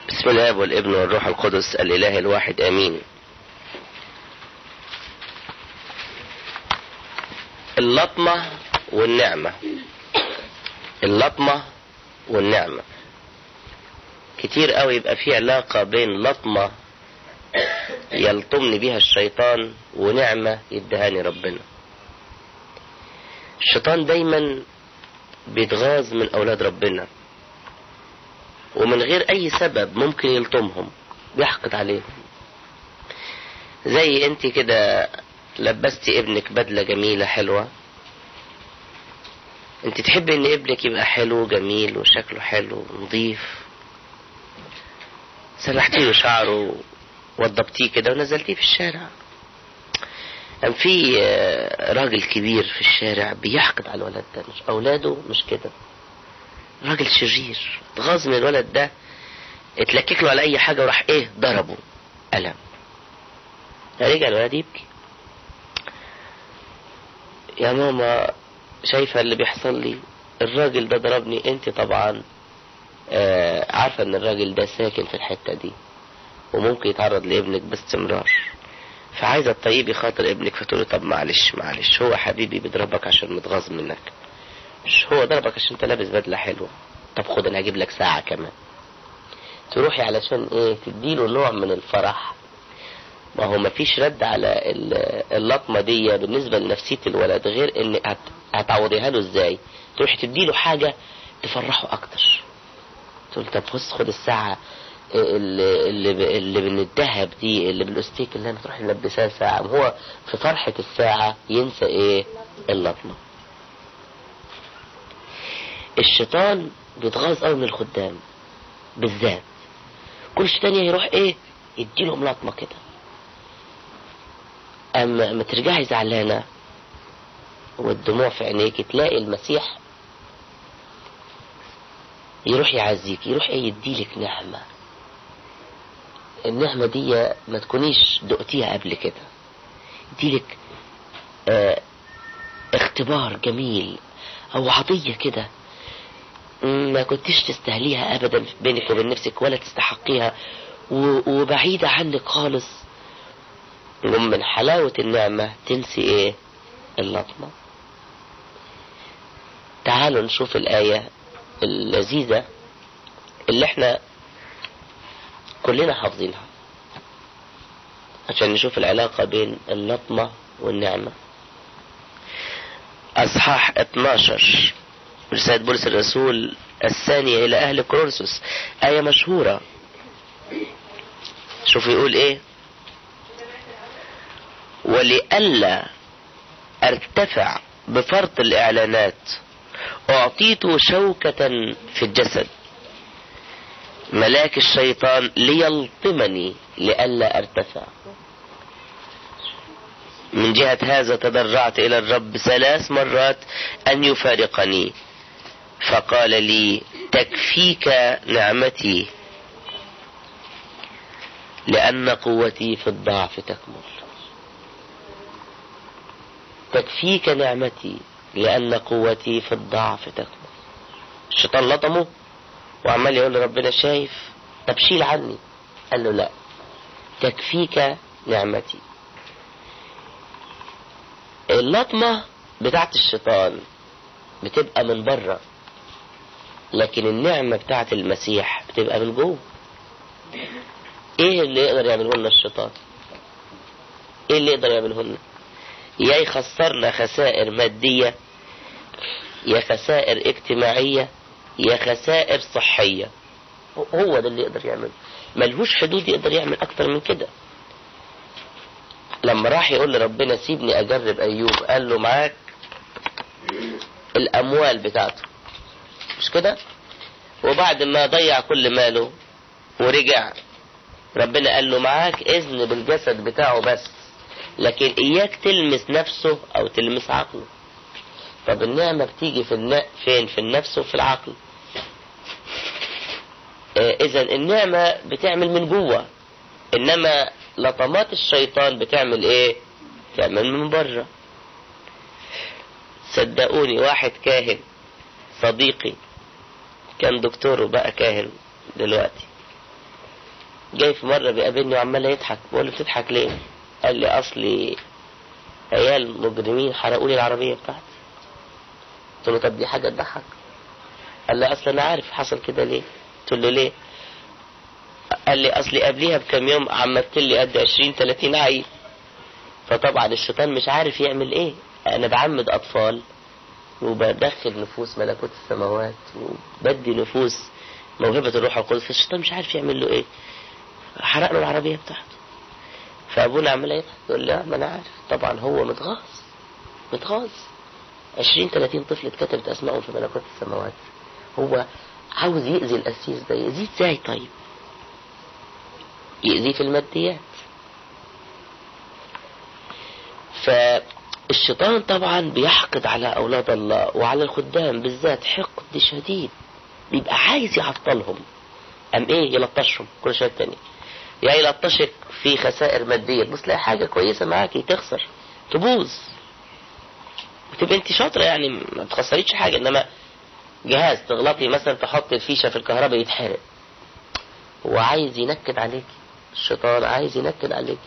بسم الله والابن والروح القدس الاله الواحد امين اللطمة والنعمة اللطمة والنعمة كتير قوي يبقى في علاقة بين لطمة يلطمني بيها الشيطان ونعمة يدهاني ربنا الشيطان دايما بيتغاظ من اولاد ربنا ومن غير اي سبب ممكن يلطمهم بيحقد عليهم زي انت كده لبستي ابنك بدلة جميلة حلوة انت تحبي ان ابنك يبقى حلو جميل وشكله حلو نظيف سرحتي له شعره وضبتيه كده ونزلتيه في الشارع كان في راجل كبير في الشارع بيحقد على الولد ده مش اولاده مش كده راجل شرير اتغاظ من الولد ده اتلكك له على اي حاجه وراح ايه ضربه قلم رجع الولد يبكي يا ماما شايفه اللي بيحصل لي الراجل ده ضربني انت طبعا آه عارفه ان الراجل ده ساكن في الحته دي وممكن يتعرض لابنك باستمرار فعايزه تطيبي خاطر ابنك فتقول له طب معلش معلش هو حبيبي بيضربك عشان متغاظ منك مش هو ضربك عشان انت لابس بدله حلوه طب خد انا هجيب لك ساعه كمان تروحي علشان ايه تديله نوع من الفرح ما هو مفيش رد على اللطمه دي بالنسبه لنفسيه الولد غير ان هتعوضيها له ازاي تروحي تديله حاجه تفرحه اكتر تقول طب بص خد الساعه اللي اللي اللي من الذهب دي اللي بالاستيك اللي انا تروح نلبسها ساعه هو في فرحه الساعه ينسى ايه اللطمه الشيطان بيتغاظ قوي من الخدام بالذات كل شيطان يروح ايه يديلهم لطمه كده اما ما ترجعي زعلانه والدموع في عينيك تلاقي المسيح يروح يعزيك يروح ايه يديلك نعمه النعمة دي ما تكونيش دقتيها قبل كده يديلك اه اختبار جميل او عطية كده ما كنتش تستهليها ابدا بينك وبين نفسك ولا تستحقيها وبعيدة عنك خالص ومن حلاوة النعمة تنسي ايه اللطمة تعالوا نشوف الآية اللذيذة اللي احنا كلنا حافظينها عشان نشوف العلاقة بين اللطمة والنعمة أصحاح 12 رسالة بولس الرسول الثانية إلى أهل كورنثوس آية مشهورة شوف يقول إيه ولئلا ارتفع بفرط الإعلانات أعطيت شوكة في الجسد ملاك الشيطان ليلطمني لئلا ارتفع من جهة هذا تضرعت إلى الرب ثلاث مرات أن يفارقني فقال لي تكفيك نعمتي لأن قوتي في الضعف تكمل تكفيك نعمتي لأن قوتي في الضعف تكمل الشيطان لطمه وعمال يقول لربنا شايف طب شيل عني قال له لا تكفيك نعمتي اللطمة بتاعت الشيطان بتبقى من بره لكن النعمة بتاعت المسيح بتبقى من جوه ايه اللي يقدر يعمله لنا الشيطان ايه اللي يقدر يعمله لنا يا يخسرنا خسائر مادية يا خسائر اجتماعية يا خسائر صحية هو ده اللي يقدر يعمله ملهوش حدود يقدر يعمل اكتر من كده لما راح يقول لربنا سيبني اجرب ايوب قال له معاك الاموال بتاعته مش كده وبعد ما ضيع كل ماله ورجع ربنا قال له معاك اذن بالجسد بتاعه بس لكن اياك تلمس نفسه او تلمس عقله طب النعمة بتيجي في الن... فين في النفس وفي العقل آه اذا النعمة بتعمل من جوه انما لطمات الشيطان بتعمل ايه بتعمل من بره صدقوني واحد كاهن صديقي كان دكتور وبقى كاهن دلوقتي جاي في مرة بيقابلني وعمال يضحك بقول له بتضحك ليه قال لي اصلي عيال مجرمين حرقوا لي العربية بتاعتي قلت له طب دي حاجة تضحك قال لي اصل انا عارف حصل كده ليه قلت له ليه قال لي اصلي قبليها بكام يوم عملت لي قد 20 30 عيل فطبعا الشيطان مش عارف يعمل ايه انا بعمد اطفال وبدخل نفوس ملكوت السماوات وبدي نفوس موهبة الروح القدس الشيطان مش عارف يعمل له ايه حرق له العربية بتاعته فابونا عمال يضحك يقول لي ما انا عارف طبعا هو متغاظ متغاظ 20 30 طفل اتكتبت اسمائهم في ملكوت السماوات هو عاوز يأذي القسيس ده يأذيه ازاي طيب يأذيه في الماديات فالشيطان طبعا بيحقد على أولاد الله وعلى الخدام بالذات حقد شديد بيبقى عايز يعطلهم أم إيه يلطشهم كل شوية تاني يا يلطشك في خسائر مادية بص تلاقي حاجة كويسة معاكي تخسر تبوظ وتبقى انت شاطرة يعني ما تخسريش حاجة انما جهاز تغلطي مثلا تحط الفيشة في الكهرباء يتحرق هو عايز ينكد عليك الشيطان عايز ينكد عليك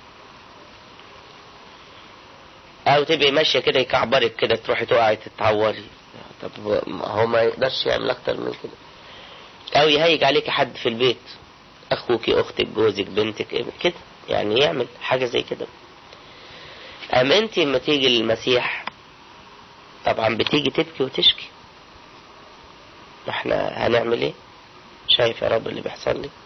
او تبقي ماشية كده يكعبرك كده تروحي تقعي تتعوري طب هو ما يقدرش يعمل اكتر من كده او يهيج عليك حد في البيت اخوك اختك جوزك بنتك كده يعني يعمل حاجة زي كده ام انت لما تيجي للمسيح طبعا بتيجي تبكي وتشكي احنا هنعمل ايه شايف يا رب اللي بيحصل لي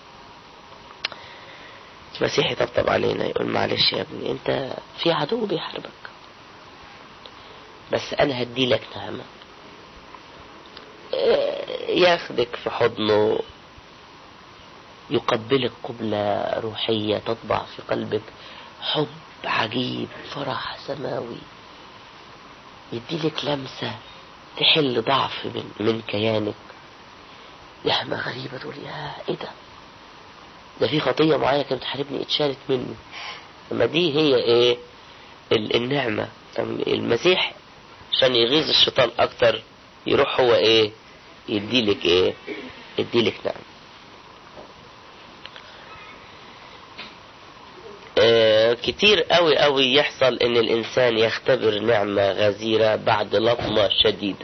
المسيح يطبطب علينا يقول معلش يا ابني انت في عدو بيحاربك بس انا هدي لك نعمة ياخدك في حضنه يقبلك قبلة روحية تطبع في قلبك حب عجيب فرح سماوي يديلك لمسة تحل ضعف من, من كيانك نعمة غريبة تقول يا ايه ده ده في خطية معينة كانت تحاربني اتشالت مني اما دي هي ايه النعمة المسيح عشان يغيظ الشيطان اكتر يروح هو ايه يديلك ايه يديلك نعمة آه كتير قوي قوي يحصل ان الانسان يختبر نعمة غزيرة بعد لطمة شديدة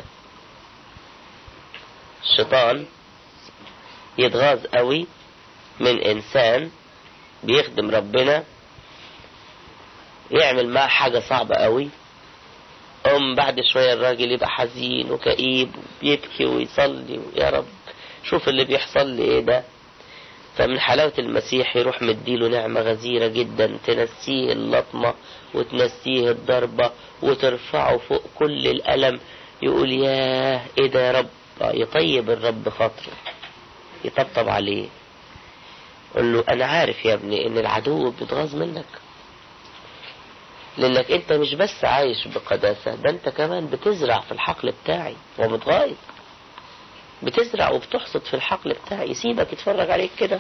الشيطان يتغاظ قوي من انسان بيخدم ربنا يعمل معاه حاجة صعبة قوي أم بعد شوية الراجل يبقى حزين وكئيب وبيبكي ويصلي يا رب شوف اللي بيحصل لي ايه ده فمن حلاوة المسيح يروح مديله نعمة غزيرة جدا تنسيه اللطمة وتنسيه الضربة وترفعه فوق كل الألم يقول ياه ايه ده يا رب يطيب الرب خاطره يطبطب عليه قل له انا عارف يا ابني ان العدو بيتغاظ منك لانك انت مش بس عايش بقداسة ده انت كمان بتزرع في الحقل بتاعي وبتغايظ بتزرع وبتحصد في الحقل بتاعي يسيبك يتفرج عليك كده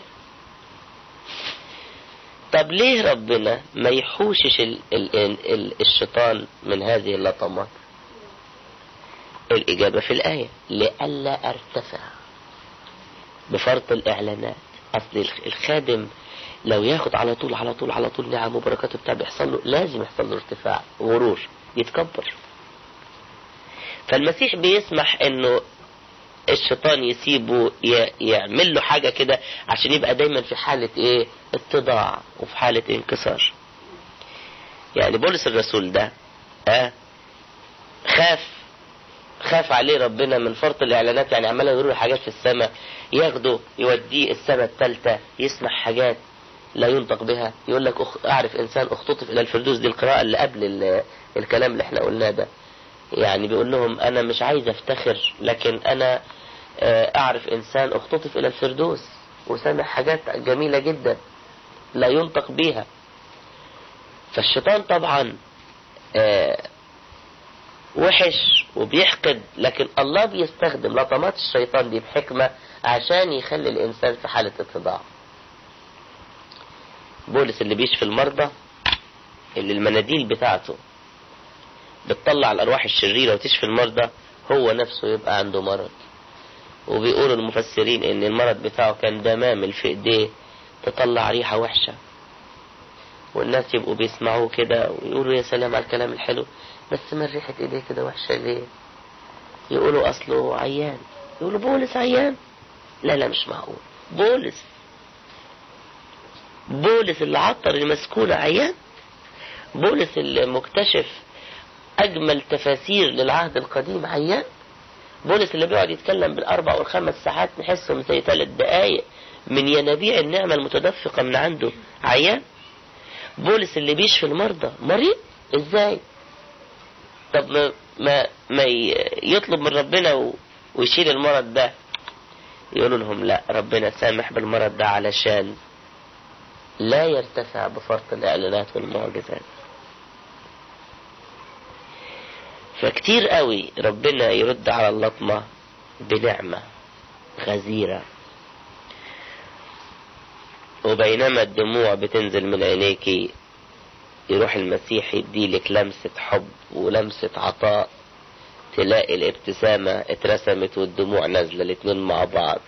طب ليه ربنا ما يحوشش ال ال ال الشيطان من هذه اللطمات الإجابة في الآية لئلا أرتفع بفرط الإعلانات أصل الخادم لو ياخد على طول على طول على طول نعم وبركاته بتاع بيحصل له لازم يحصل له ارتفاع غرور يتكبر فالمسيح بيسمح انه الشيطان يسيبه يعمل له حاجة كده عشان يبقى دايما في حالة ايه اتضاع وفي حالة انكسار يعني بولس الرسول ده اه خاف خاف عليه ربنا من فرط الاعلانات يعني عمال يقول له حاجات في السماء ياخده يوديه السماء الثالثة يسمع حاجات لا ينطق بها يقول لك أخ... اعرف انسان اختطف الى الفردوس دي القراءة اللي قبل ال... الكلام اللي احنا قلناه ده يعني بيقول لهم انا مش عايز افتخر لكن انا اعرف انسان اختطف الى الفردوس وسامع حاجات جميلة جدا لا ينطق بيها فالشيطان طبعا وحش وبيحقد لكن الله بيستخدم لطمات الشيطان دي بحكمة عشان يخلي الانسان في حالة اتضاع بولس اللي بيشفي المرضى اللي المناديل بتاعته بتطلع الارواح الشريرة وتشفي المرضى هو نفسه يبقى عنده مرض وبيقولوا المفسرين ان المرض بتاعه كان دمامل في ايديه تطلع ريحة وحشة والناس يبقوا بيسمعوه كده ويقولوا يا سلام على الكلام الحلو بس من ريحة ايديه كده وحشة ليه يقولوا اصله عيان يقولوا بولس عيان لا لا مش معقول بولس بولس اللي عطر المسكونة عيان بولس اللي مكتشف أجمل تفاسير للعهد القديم عيان بولس اللي بيقعد يتكلم بالأربع والخمس ساعات نحسهم زي ثلاث دقايق من ينابيع النعمة المتدفقة من عنده عيان بولس اللي بيشفي المرضى مريض ازاي طب ما ما, ما يطلب من ربنا ويشيل المرض ده يقولوا لهم لا ربنا سامح بالمرض ده علشان لا يرتفع بفرط الإعلانات والمعجزات فكتير قوي ربنا يرد على اللطمة بنعمة غزيرة وبينما الدموع بتنزل من عينيكي يروح المسيح يديلك لمسة حب ولمسة عطاء تلاقي الابتسامة اترسمت والدموع نازلة الاتنين مع بعض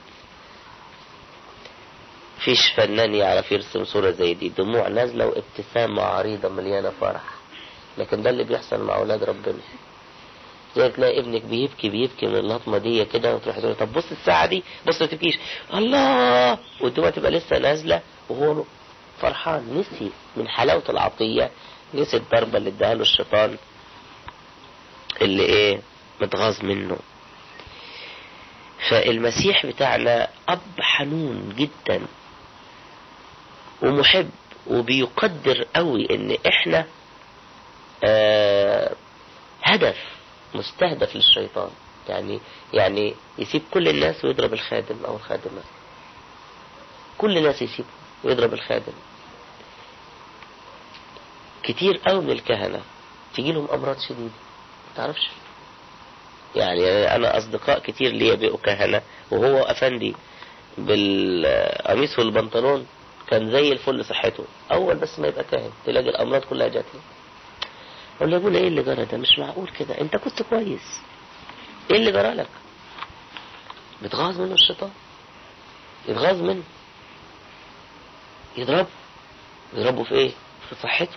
فيش فنان يعرف يرسم صورة زي دي دموع نازلة وابتسامة عريضة مليانة فرح لكن ده اللي بيحصل مع أولاد ربنا زي تلاقي ابنك بيبكي بيبكي من اللطمة دي كده وتروح تقول طب بص الساعة دي بص ما تبكيش الله والدموع تبقى لسه نازلة وهو فرحان نسي من حلاوة العطية نسي الضربة اللي اداها له الشيطان اللي ايه متغاظ منه فالمسيح بتاعنا أب حنون جدا ومحب وبيقدر قوي ان احنا آه هدف مستهدف للشيطان يعني يعني يسيب كل الناس ويضرب الخادم او الخادمة كل الناس يسيب ويضرب الخادم كتير قوي من الكهنة تيجي لهم امراض شديدة تعرفش يعني انا اصدقاء كتير ليا بقوا كهنة وهو افندي بالقميص والبنطلون كان زي الفل صحته اول بس ما يبقى كاهن تلاقي الامراض كلها جات له اقول له يا ابونا ايه اللي جرى ده مش معقول كده انت كنت كويس ايه اللي جرى لك بتغاظ منه الشيطان يتغاظ منه يضربه يضربه في ايه في صحته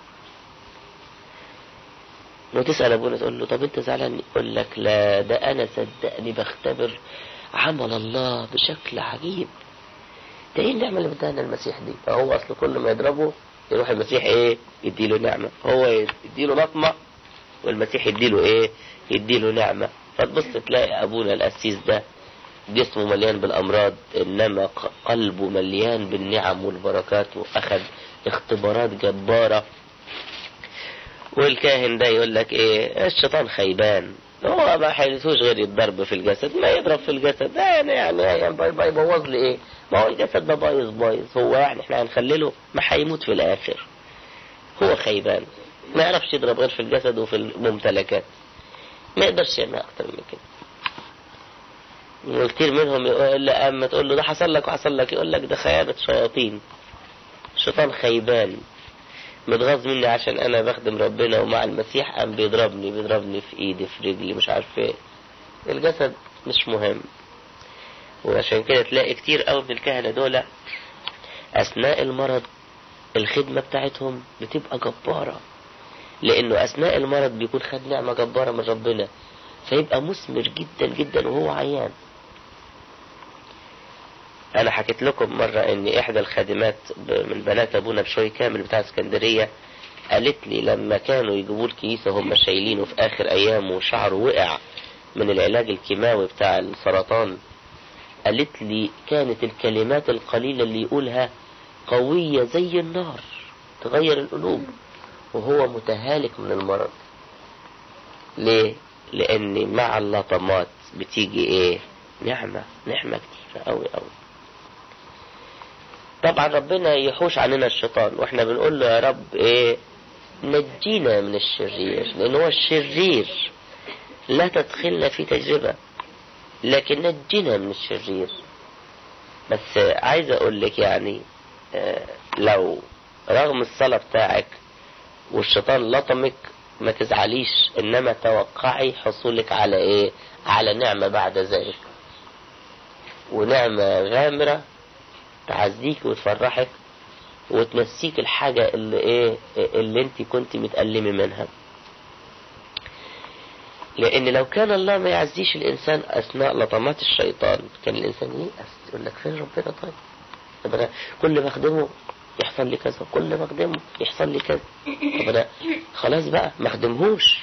وتسأل ابونا تقول له طب انت زعلان يقول لك لا ده انا صدقني بختبر عمل الله بشكل عجيب ده ايه النعمة اللي بدانا المسيح دي فهو اصل كل ما يضربه يروح المسيح ايه يديله نعمة هو يديله لطمة والمسيح يديله ايه يديله نعمة فتبص تلاقي ابونا القسيس ده جسمه مليان بالامراض انما قلبه مليان بالنعم والبركات واخد اختبارات جبارة والكاهن ده يقول لك ايه الشيطان خيبان هو ما حيلتوش غير الضرب في الجسد ما يضرب في الجسد ده يعني يعني, يعني يبوظ لي ايه ما هو الجسد ده بايظ بايظ هو يعني احنا هنخلله ما هيموت في الاخر هو خيبان ما يعرفش يضرب غير في الجسد وفي الممتلكات ما يقدرش يعمل اكتر من كده وكتير منهم يقول له اما تقول له ده حصل لك وحصل لك يقول لك ده خيانة شياطين الشيطان خيبان متغاظ مني عشان انا بخدم ربنا ومع المسيح قام بيضربني بيضربني في ايدي في رجلي مش عارف ايه الجسد مش مهم وعشان كده تلاقي كتير قوي من الكهنة دول اثناء المرض الخدمة بتاعتهم بتبقى جبارة لانه اثناء المرض بيكون خد نعمة جبارة من ربنا فيبقى مثمر جدا جدا وهو عيان انا حكيت لكم مرة ان احدى الخادمات من بنات ابونا بشوي كامل بتاع اسكندرية قالت لي لما كانوا يجيبوا الكيسة هم شايلينه في اخر ايامه وشعره وقع من العلاج الكيماوي بتاع السرطان قالت لي كانت الكلمات القليلة اللي يقولها قوية زي النار تغير القلوب وهو متهالك من المرض ليه لان مع اللطمات بتيجي ايه نعمة نعمة كتيرة قوي قوي طبعا ربنا يحوش عننا الشيطان واحنا بنقول له يا رب ايه نجينا من الشرير لان هو الشرير لا تدخلنا في تجربة لكن نجينا من الشرير بس عايز اقول لك يعني اه لو رغم الصلاة بتاعك والشيطان لطمك ما تزعليش انما توقعي حصولك على ايه على نعمة بعد ذلك ونعمة غامرة تعزيك وتفرحك وتنسيك الحاجة اللي ايه اللي انت كنت متألمة منها لان لو كان الله ما يعزيش الانسان اثناء لطمات الشيطان كان الانسان ييأس يقول لك فين ربنا طيب طب انا كل ما اخدمه يحصل لي كذا كل ما اخدمه يحصل لي كذا طب انا خلاص بقى ما اخدمهوش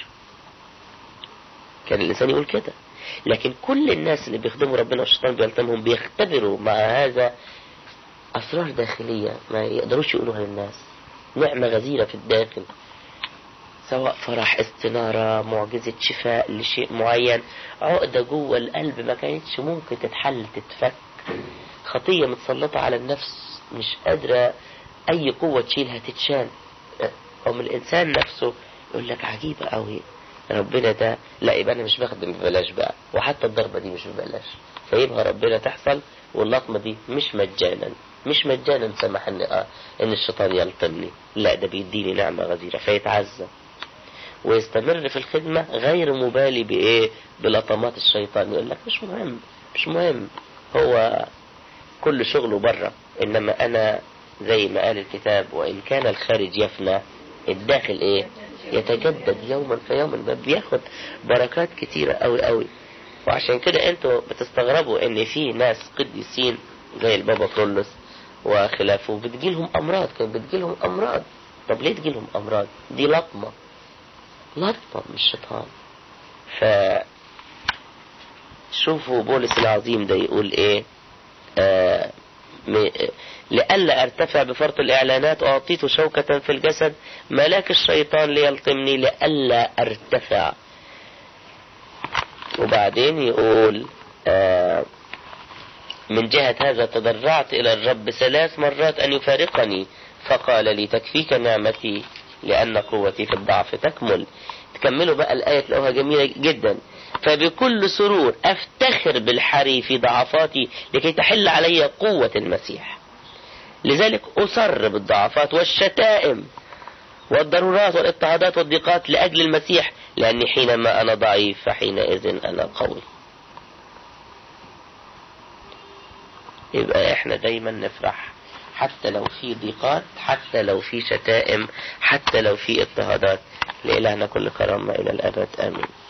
كان الانسان يقول كده لكن كل الناس اللي بيخدموا ربنا والشيطان بيلتمهم بيختبروا مع هذا اسرار داخليه ما يقدروش يقولوها للناس نعمه غزيره في الداخل سواء فرح استنارة معجزة شفاء لشيء معين عقدة جوه القلب ما كانتش ممكن تتحل تتفك خطية متسلطة على النفس مش قادرة أي قوة تشيلها تتشال أم الإنسان نفسه يقول لك عجيبة قوي ربنا ده لا يبقى أنا مش بخدم ببلاش بقى وحتى الضربة دي مش ببلاش فيبقى ربنا تحصل واللطمة دي مش مجانا مش مجانا سمح ان اه ان الشيطان يلطمني لا ده بيديني نعمة غزيرة فيتعزى ويستمر في الخدمة غير مبالي بإيه بلطمات الشيطان يقول لك مش مهم مش مهم هو كل شغله بره إنما أنا زي ما قال الكتاب وإن كان الخارج يفنى الداخل إيه يتجدد يوما فيوما بياخد بركات كتيرة أوي أوي وعشان كده انتوا بتستغربوا ان في ناس قديسين زي البابا كرولوس وخلافه بتجيلهم امراض كان بتجيلهم امراض طب ليه تجيلهم امراض دي لطمه لطمة من الشيطان ف شوفوا بولس العظيم ده يقول ايه آه م... لئلا ارتفع بفرط الاعلانات اعطيت شوكة في الجسد ملاك الشيطان ليلطمني لئلا ارتفع وبعدين يقول آه من جهة هذا تضرعت إلى الرب ثلاث مرات أن يفارقني فقال لي تكفيك نعمتي لأن قوتي في الضعف تكمل تكملوا بقى الآية تلاقوها جميلة جدا فبكل سرور أفتخر بالحري في ضعفاتي لكي تحل علي قوة المسيح لذلك أصر بالضعفات والشتائم والضرورات والاضطهادات والضيقات لأجل المسيح لأني حينما أنا ضعيف فحينئذ أنا قوي يبقى احنا دايما نفرح حتى لو في ضيقات حتى لو في شتائم حتى لو في اضطهادات لإلهنا كل كرامة إلى الأبد آمين